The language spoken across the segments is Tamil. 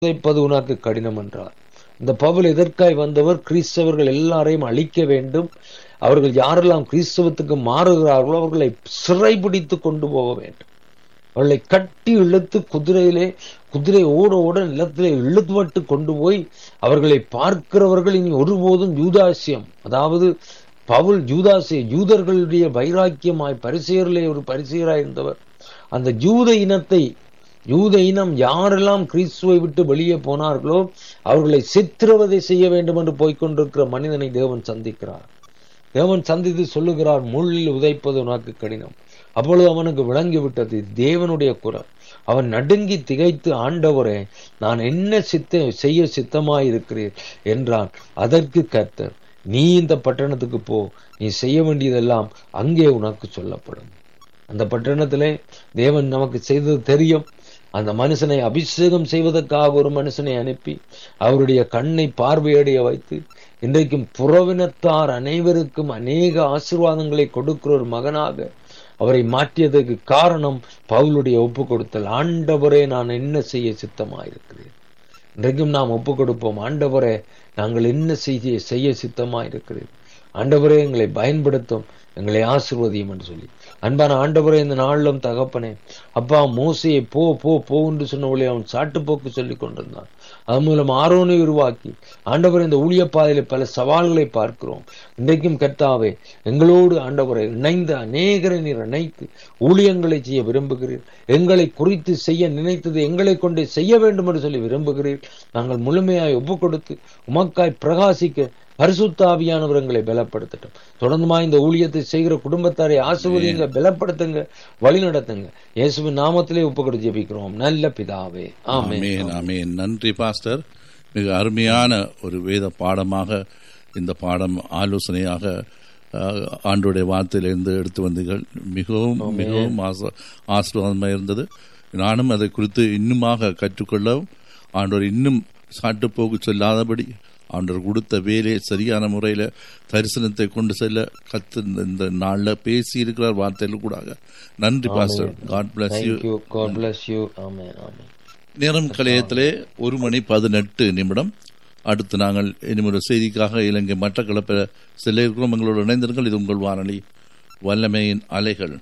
உதைப்பது உனக்கு கடினம் என்றார் இந்த பவுல் எதற்காய் வந்தவர் கிறிஸ்தவர்கள் எல்லாரையும் அழிக்க வேண்டும் அவர்கள் யாரெல்லாம் கிறிஸ்தவத்துக்கு மாறுகிறார்களோ அவர்களை சிறைபிடித்து கொண்டு போக வேண்டும் அவர்களை கட்டி இழுத்து குதிரையிலே குதிரை ஓட ஓட நிலத்திலே இழுத்துவட்டு கொண்டு போய் அவர்களை பார்க்கிறவர்கள் இனி ஒருபோதும் யூதாசியம் அதாவது பவுல் யூதாசிய யூதர்களுடைய வைராக்கியமாய் பரிசெயரிலே ஒரு பரிசெயராய் இருந்தவர் அந்த யூத இனத்தை யூத இனம் யாரெல்லாம் கிறிஸ்துவை விட்டு வெளியே போனார்களோ அவர்களை சித்திரவதை செய்ய வேண்டும் என்று போய்கொண்டிருக்கிற மனிதனை தேவன் சந்திக்கிறார் தேவன் சந்தித்து சொல்லுகிறார் முள்ளில் உதைப்பது உனக்கு கடினம் அப்பொழுது அவனுக்கு விளங்கி விட்டது தேவனுடைய குரல் அவன் நடுங்கி திகைத்து ஆண்டவரே நான் என்ன சித்த செய்ய சித்தமாயிருக்கிறேன் என்றான் அதற்கு கர்த்தர் நீ இந்த பட்டணத்துக்கு போ நீ செய்ய வேண்டியதெல்லாம் அங்கே உனக்கு சொல்லப்படும் அந்த பட்டணத்திலே தேவன் நமக்கு செய்தது தெரியும் அந்த மனுஷனை அபிஷேகம் செய்வதற்காக ஒரு மனுஷனை அனுப்பி அவருடைய கண்ணை பார்வையடைய வைத்து இன்றைக்கும் புறவினத்தார் அனைவருக்கும் அநேக ஆசீர்வாதங்களை கொடுக்கிற ஒரு மகனாக அவரை மாற்றியதற்கு காரணம் பவுலுடைய ஒப்பு கொடுத்தல் ஆண்டவரே நான் என்ன செய்ய சித்தமாயிருக்கிறேன் இன்றைக்கும் நாம் ஒப்பு கொடுப்போம் ஆண்டவரே நாங்கள் என்ன செய்ய செய்ய சித்தமாயிருக்கிறேன் ஆண்டவரே எங்களை பயன்படுத்தும் எங்களை ஆசிர்வதியும் என்று சொல்லி அன்பான ஆண்டவரே இந்த நாளிலும் தகப்பனே அப்பா மோசையை போ போ போ என்று சொன்னவளை அவன் சாட்டுப்போக்கு சொல்லி கொண்டிருந்தான் அது மூலம் ஆரோனை உருவாக்கி ஆண்டவரை இந்த ஊழிய பாதையில பல சவால்களை பார்க்கிறோம் இன்றைக்கும் கர்த்தாவே எங்களோடு ஆண்டவரை இணைந்த அநேகரை நீர் இணைத்து ஊழியங்களை செய்ய விரும்புகிறீர் எங்களை குறித்து செய்ய நினைத்தது எங்களை கொண்டே செய்ய வேண்டும் என்று சொல்லி விரும்புகிறீர் நாங்கள் முழுமையாய் ஒப்பு கொடுத்து உமக்காய் பிரகாசிக்க பரிசுத்தாவியானவர் எங்களை பலப்படுத்தட்டும் தொடர்ந்துமா இந்த ஊழியத்தை செய்கிற குடும்பத்தாரை ஆசிர்வதிங்க பலப்படுத்துங்க வழி நடத்துங்க இயேசுவின் நாமத்திலே ஒப்புக்கொடு ஜெபிக்கிறோம் நல்ல பிதாவே ஆமே ஆமேன் ஆமேன் நன்றி பாஸ்டர் மிக அருமையான ஒரு வேத பாடமாக இந்த பாடம் ஆலோசனையாக அஹ், ஆண்டோடைய வார்த்தையிலிருந்து எடுத்து வந்தீர்கள் மிகவும் மிகவும் ஆச- ஆசீர்வாதமாக இருந்தது நானும் அதை குறித்து இன்னுமாக கற்றுக்கொள்ளவும் ஆண்டவர் இன்னும் சாட்டுப்போக்கு சொல்லாதபடி ஆண்டவர் கொடுத்த வேலையை சரியான முறையில் தரிசனத்தை கொண்டு செல்ல கத்து இந்த நாளில் பேசி இருக்கிறார் வார்த்தையில் கூட நன்றி pastor God bless you thank you God bless you ஆமே ஆமே நேரம் கலையத்திலே ஒரு மணி பதினெட்டு நிமிடம் அடுத்து நாங்கள் இனிமொரு செய்திக்காக இலங்கை மட்டக்களப்பில் செல்ல இருக்கிறோம் எங்களோடு இணைந்திருங்கள் இது உங்கள் வானொலி வல்லமையின் அலைகள்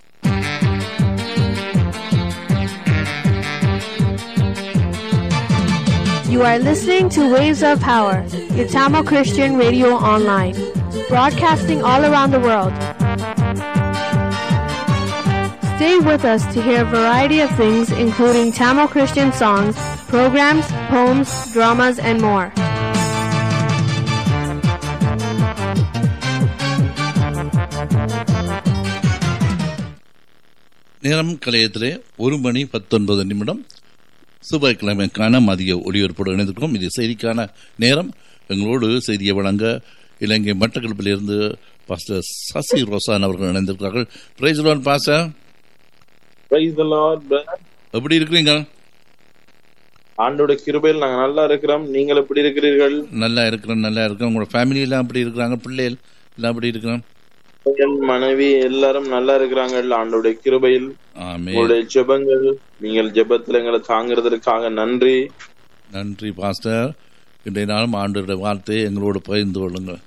You are listening to Waves of Power, your Tamil Christian radio online, broadcasting all around the world. Stay with us to hear a variety of things, including Tamil Christian songs, programs, poems, dramas, and more. நேரம் கலையத்திலே ஒரு மணி பத்தொன்பது நிமிடம் செவ்வாய்க்கிழமைக்கான மதிய ஒளிபரப்போடு இணைந்திருக்கிறோம் இது செய்திக்கான நேரம் எங்களோடு செய்தியை வழங்க இலங்கை மட்டக்களப்பிலிருந்து பாஸ்டர் சசி ரோசான் அவர்கள் இணைந்திருக்கிறார்கள் praise pastor Praise the Lord, brother. எப்படி இருக்கிறீங்க ஆண்டோட கிருபையில் நாங்க நல்லா இருக்கிறோம் நீங்கள் எப்படி இருக்கிறீர்கள் நல்லா இருக்கிறோம் நல்லா இருக்கிறோம் உங்களோட ஃபேமிலி எல்லாம் அப்படி இருக்கிறாங்க பிள்ளைகள் எல்லாம் அப்படி இருக்கிறோம் என் மனைவி எல்லாரும் நல்லா இருக்கிறாங்க ஆண்டோட கிருபையில் ஆமே உங்களுடைய ஜெபங்கள் நீங்கள் ஜெபத்துல எங்களை தாங்கிறதற்காக நன்றி நன்றி பாஸ்டர் இன்றைய நாளும் ஆண்டோட வார்த்தையை எங்களோடு பகிர்ந்து கொள்ளுங்கள்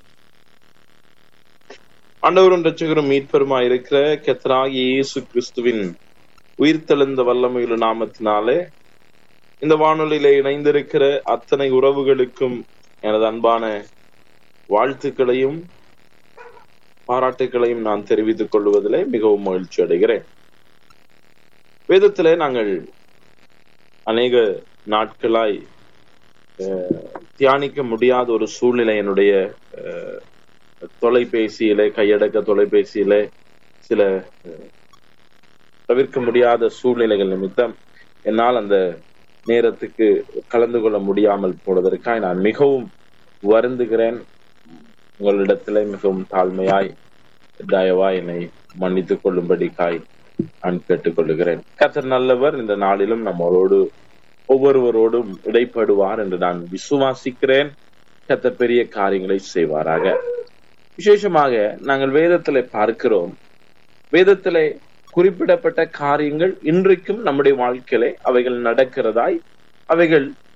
ஆண்டவரும் ரட்சகரும் மீட்பருமா இருக்கிற கெத்தராகி இயேசு கிறிஸ்துவின் உயிர்த்தெழுந்த வல்லமையுள்ள நாமத்தினாலே இந்த வானொலியில இணைந்திருக்கிற அத்தனை உறவுகளுக்கும் எனது அன்பான வாழ்த்துக்களையும் பாராட்டுக்களையும் நான் தெரிவித்துக் கொள்வதிலே மிகவும் மகிழ்ச்சி அடைகிறேன் வேதத்திலே நாங்கள் அநேக நாட்களாய் அஹ், தியானிக்க முடியாத ஒரு சூழ்நிலை என்னுடைய அஹ், தொலைபேசியிலே கையடக்க தொலைபேசியிலே சில அஹ், தவிர்க்க முடியாத சூழ்நிலைகள் நிமித்தம் என்னால் அந்த நேரத்துக்கு கலந்து கொள்ள முடியாமல் போனதற்காக நான் மிகவும் வருந்துகிறேன் உங்களிடத்திலே மிகவும் தாழ்மையாய் தயவாய் என்னை மன்னித்துக் கொள்ளும்படிக்காய் நான் கேட்டுக்கொள்ளுகிறேன் கத்தர் நல்லவர் இந்த நாளிலும் நம்மளோடு ஒவ்வொருவரோடும் இடைப்படுவார் என்று நான் விசுவாசிக்கிறேன் கத்தர் பெரிய காரியங்களை செய்வாராக விசேஷமாக நாங்கள் வேதத்திலே பார்க்கிறோம் வேதத்திலே குறிப்பிடப்பட்ட காரியங்கள் இன்றைக்கும் நம்முடைய வாழ்க்கையிலே அவைகள் நடக்கிறதாய் அவைகள்